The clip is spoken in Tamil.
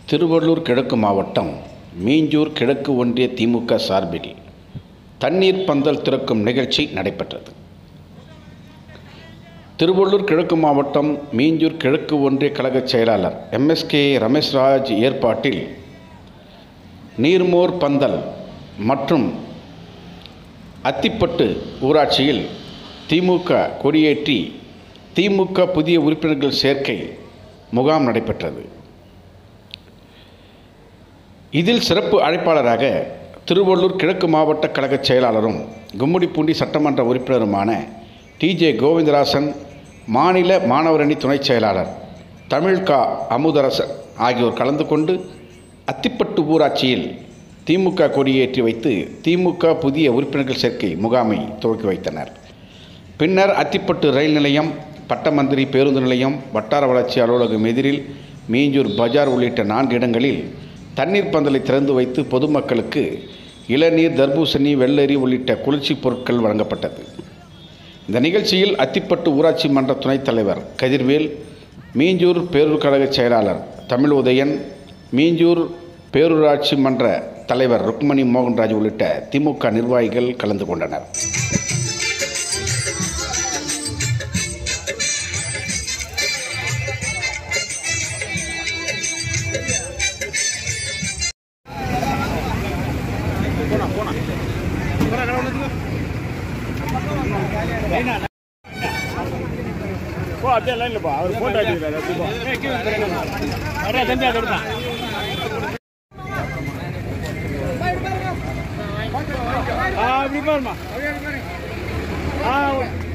திருவள்ளூர் கிழக்கு மாவட்டம் மீஞ்சூர் கிழக்கு ஒன்றிய திமுக சார்பில் தண்ணீர் பந்தல் திறக்கும் நிகழ்ச்சி நடைபெற்றது திருவள்ளூர் கிழக்கு மாவட்டம் மீஞ்சூர் கிழக்கு ஒன்றிய கழக செயலாளர் எம்எஸ்கே ரமேஷ்ராஜ் ஏற்பாட்டில் நீர்மோர் பந்தல் மற்றும் அத்திப்பட்டு ஊராட்சியில் திமுக கொடியேற்றி திமுக புதிய உறுப்பினர்கள் சேர்க்கை முகாம் நடைபெற்றது இதில் சிறப்பு அழைப்பாளராக திருவள்ளூர் கிழக்கு மாவட்ட கழக செயலாளரும் கும்முடிப்பூண்டி சட்டமன்ற உறுப்பினருமான டிஜே கோவிந்தராசன் மாநில மாணவரணி துணைச் செயலாளர் தமிழ்கா அமுதரசன் ஆகியோர் கலந்து கொண்டு அத்திப்பட்டு ஊராட்சியில் திமுக கொடியேற்றி வைத்து திமுக புதிய உறுப்பினர்கள் சேர்க்கை முகாமை துவக்கி வைத்தனர் பின்னர் அத்திப்பட்டு ரயில் நிலையம் பட்டமந்திரி பேருந்து நிலையம் வட்டார வளர்ச்சி அலுவலகம் எதிரில் மீஞ்சூர் பஜார் உள்ளிட்ட நான்கு இடங்களில் தண்ணீர் பந்தலை திறந்து வைத்து பொதுமக்களுக்கு இளநீர் தர்பூசணி வெள்ளரி உள்ளிட்ட குளிர்ச்சி பொருட்கள் வழங்கப்பட்டது இந்த நிகழ்ச்சியில் அத்திப்பட்டு ஊராட்சி மன்ற துணைத் தலைவர் கதிர்வேல் மீஞ்சூர் பேரூர் கழக செயலாளர் தமிழ் உதயன் மீஞ்சூர் பேரூராட்சி மன்ற தலைவர் ருக்மணி மோகன்ராஜ் உள்ளிட்ட திமுக நிர்வாகிகள் கலந்து கொண்டனர் போ அப்படியே லைன்ல போ அவர் போட்டோ எடுக்கிறாரு அப்படி போ அப்படியே தம்பி அது எடுத்தான் ஆ அப்படி பாருமா ஆ